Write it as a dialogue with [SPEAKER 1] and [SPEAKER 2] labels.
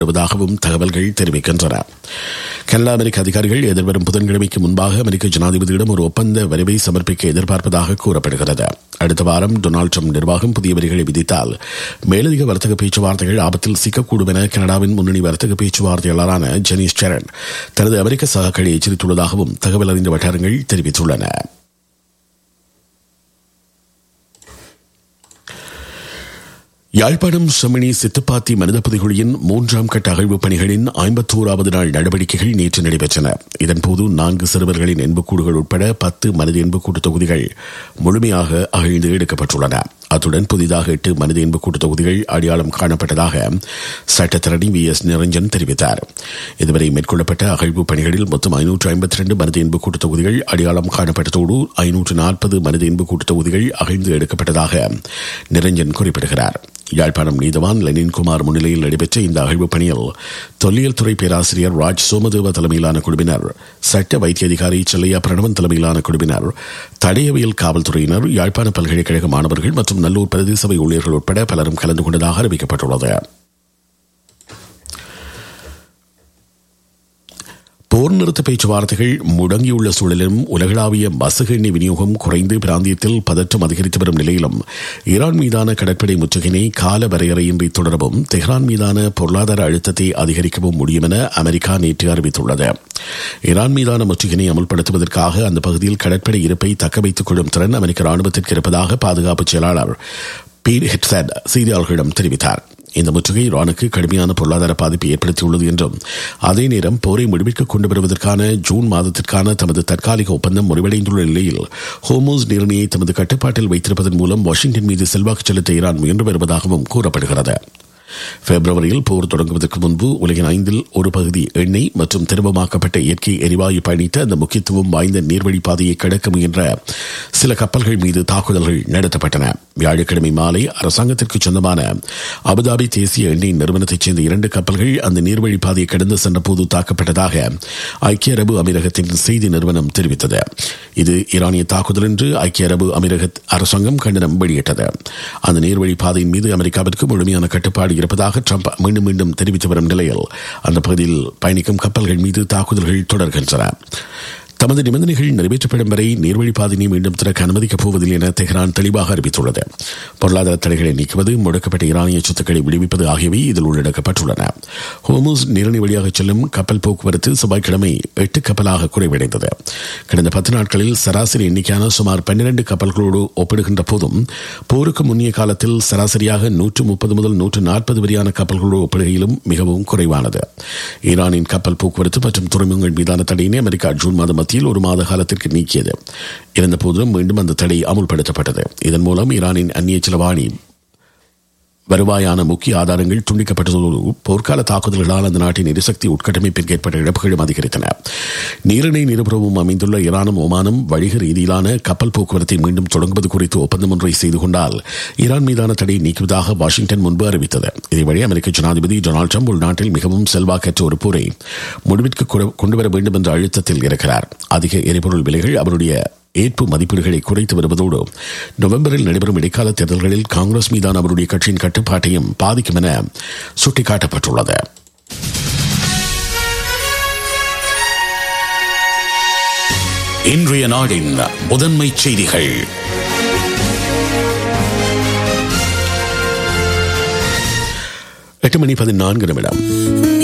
[SPEAKER 1] வருவதாகவும் தகவல்கள் தெரிவிக்கின்றன கனடா அமெரிக்க அதிகாரிகள் எதிர்வரும் புதன்கிழமைக்கு முன்பாக அமெரிக்க ஜனாதிபதியிடம் ஒரு ஒப்பந்த வரைவை சமர்ப்பிக்க எதிர்பார்ப்பதாக கூறப்படுகிறது அடுத்த வாரம் டொனால்டு ட்ரம்ப் நிர்வாகம் புதிய வரிகளை விதித்தால் மேலதிக வர்த்தக பேச்சுவார்த்தைகள் ஆபத்தில் சிக்கக்கூடும் என கனடாவின் முன்னணி வர்த்தக பேச்சுவார்த்தையாளரான ஜெனிஸ் செரன் தனது அமெரிக்க சகாக்களை எச்சரித்துள்ளதாகவும் தகவல் அறிந்த வட்டாரங்கள் தெரிவித்துள்ளன யாழ்ப்பாணம் செம்மணி சித்துப்பாத்தி மனித புதைகுழியின் மூன்றாம் கட்ட அகழ்வு பணிகளின் ஐம்பத்தோராவது நாள் நடவடிக்கைகள் நேற்று நடைபெற்றன இதன்போது நான்கு சிறுவர்களின் எண்புக்கூடுகள் உட்பட பத்து மனித எண்புக்கூட்டு தொகுதிகள் முழுமையாக அகழ்ந்து எடுக்கப்பட்டுள்ளன அத்துடன் புதிதாக எட்டு மனித எண்புக்கூட்டு தொகுதிகள் அடையாளம் காணப்பட்டதாக சட்டத்தரணி வி எஸ் நிரஞ்சன் தெரிவித்தார் இதுவரை மேற்கொள்ளப்பட்ட அகழ்வு பணிகளில் மொத்தம் ஐநூற்று ஐம்பத்தி ரெண்டு மனித எண்புக்கூட்டு தொகுதிகள் அடையாளம் காணப்பட்டதோடு ஐநூற்று நாற்பது மனித எண்புக்கூட்டு தொகுதிகள் அகழ்ந்து எடுக்கப்பட்டதாக நிரஞ்சன் குறிப்பிடுகிறார் யாழ்ப்பாணம் நீதவான் லெனின் குமார் முன்னிலையில் நடைபெற்ற இந்த அகழ்வு பணியில் தொல்லியல் துறை பேராசிரியர் ராஜ் சோமதேவ தலைமையிலான குழுவினர் சட்ட வைத்திய அதிகாரி செல்லையா பிரணவன் தலைமையிலான குழுவினர் தடயவியல் காவல்துறையினர் யாழ்ப்பாண பல்கலைக்கழக மாணவர்கள் மற்றும் நல்லூர் பிரதேச சபை ஊழியர்கள் உட்பட பலரும் கலந்து கொண்டதாக அறிவிக்கப்பட்டுள்ளது போர் நிறுத்த பேச்சுவார்த்தைகள் முடங்கியுள்ள சூழலிலும் உலகளாவிய மசகு எண்ணெய் விநியோகம் குறைந்து பிராந்தியத்தில் பதற்றம் அதிகரித்து வரும் நிலையிலும் ஈரான் மீதான கடற்படை முற்றுகையினை கால வரையறையின்றி தொடரவும் தெஹ்ரான் மீதான பொருளாதார அழுத்தத்தை அதிகரிக்கவும் முடியும் என அமெரிக்கா நேற்று அறிவித்துள்ளது ஈரான் மீதான முற்றுகையினை அமல்படுத்துவதற்காக அந்த பகுதியில் கடற்படை இருப்பை தக்க வைத்துக் கொள்ளும் திறன் அமெரிக்க ராணுவத்திற்கு இருப்பதாக பாதுகாப்பு செயலாளர் பீட் ஹெட்சட் செய்தியாளர்களிடம் தெரிவித்தார் இந்த முற்றுகை ஈரானுக்கு கடுமையான பொருளாதார பாதிப்பை ஏற்படுத்தியுள்ளது என்றும் அதே நேரம் போரை முடிவிற்கு கொண்டு வருவதற்கான ஜூன் மாதத்திற்கான தமது தற்காலிக ஒப்பந்தம் முடிவடைந்துள்ள நிலையில் ஹோமோஸ் நீர்மையை தமது கட்டுப்பாட்டில் வைத்திருப்பதன் மூலம் வாஷிங்டன் மீது செல்வாக்கு செலுத்த ஈரான் முயன்று வருவதாகவும் கூறப்படுகிறது பிப்ரவரியில் போர் தொடங்குவதற்கு முன்பு உலகின் ஐந்தில் ஒரு பகுதி எண்ணெய் மற்றும் திரவமாக்கப்பட்ட இயற்கை எரிவாயு பயணித்த அந்த முக்கியத்துவம் வாய்ந்த நீர்வழி பாதையை கடக்க முயன்ற சில கப்பல்கள் மீது தாக்குதல்கள் நடத்தப்பட்டன வியாழக்கிழமை மாலை அரசாங்கத்திற்கு சொந்தமான அபுதாபி தேசிய எண்ணெய் நிறுவனத்தைச் சேர்ந்த இரண்டு கப்பல்கள் அந்த நீர்வழி பாதையை கடந்து சென்றபோது தாக்கப்பட்டதாக ஐக்கிய அரபு அமீரகத்தின் செய்தி நிறுவனம் தெரிவித்தது இது ஈரானிய தாக்குதல் என்று ஐக்கிய அரபு அமீரக அரசாங்கம் கண்டனம் வெளியிட்டது அந்த நீர்வழி பாதையின் மீது அமெரிக்காவிற்கு முழுமையான கட்டுப்பாடு இருப்பதாக ட்ரம்ப் மீண்டும் மீண்டும் தெரிவித்து வரும் நிலையில் அந்த பகுதியில் பயணிக்கும் கப்பல்கள் மீது தாக்குதல்கள் தொடர்கின்றன தமது நிபந்தனைகள் நிறைவேற்றப்படும் வரை நீர்வழிப்பாதையை மீண்டும் திறக்க அனுமதிக்கப் போவதில்லை என தெஹ்ரான் தெளிவாக அறிவித்துள்ளது பொருளாதார தடைகளை நீக்குவது முடக்கப்பட்ட ஈரானிய சொத்துக்களை விடுவிப்பது ஆகியவை இதில் உள்ளடக்கப்பட்டுள்ளன ஹோமூஸ் நீரணி வழியாக செல்லும் கப்பல் போக்குவரத்து செவ்வாய்க்கிழமை எட்டு கப்பலாக குறைவடைந்தது கடந்த பத்து நாட்களில் சராசரி எண்ணிக்கையான சுமார் பன்னிரண்டு கப்பல்களோடு ஒப்பிடுகின்ற போதும் போருக்கு முன்னிய காலத்தில் சராசரியாக நூற்று முப்பது முதல் நூற்று நாற்பது வரையான கப்பல்களோடு ஒப்பிடுகையிலும் மிகவும் குறைவானது ஈரானின் கப்பல் போக்குவரத்து மற்றும் துறைமுகங்கள் மீதான தடையினை அமெரிக்கா ஜூன் மாதம் மத்தியில் ஒரு மாத காலத்திற்கு நீக்கியது இருந்த போதிலும் மீண்டும் அந்த தடை அமுல்படுத்தப்பட்டது இதன் மூலம் ஈரானின் அந்நிய செலவாணி வருவாயான முக்கிய ஆதாரங்கள் துண்டிக்கப்பட்டதோடு போர்க்கால தாக்குதல்களால் அந்த நாட்டின் எரிசக்தி உட்கட்டமைப்பிற்கு ஏற்பட்ட இழப்புகளும் அதிகரித்தன நீரிணை நிருபுறமும் அமைந்துள்ள ஈரானும் ஒமானும் வணிக ரீதியிலான கப்பல் போக்குவரத்தை மீண்டும் தொடங்குவது குறித்து ஒப்பந்தம் ஒன்றை செய்து கொண்டால் ஈரான் மீதான தடை நீக்குவதாக வாஷிங்டன் முன்பு அறிவித்தது இதேவழி அமெரிக்க ஜனாதிபதி டொனால்டு ட்ரம்ப் உள்நாட்டில் மிகவும் செல்வாக்கற்ற ஒரு போரை முடிவிற்கு கொண்டுவர வேண்டும் என்ற அழுத்தத்தில் இருக்கிறார் அதிக எரிபொருள் விலைகள் அவருடைய ஏற்பு மதிப்பீடுகளை குறைத்து வருவதோடு நவம்பரில் நடைபெறும் இடைக்கால தேர்தல்களில் காங்கிரஸ் மீதான அவருடைய கட்சியின் கட்டுப்பாட்டையும் பாதிக்கும் என சுட்டிக்காட்டப்பட்டுள்ளது இன்றைய நாடின் முதன்மை செய்திகள் எட்டு மணி பதினான்கு நிமிடம்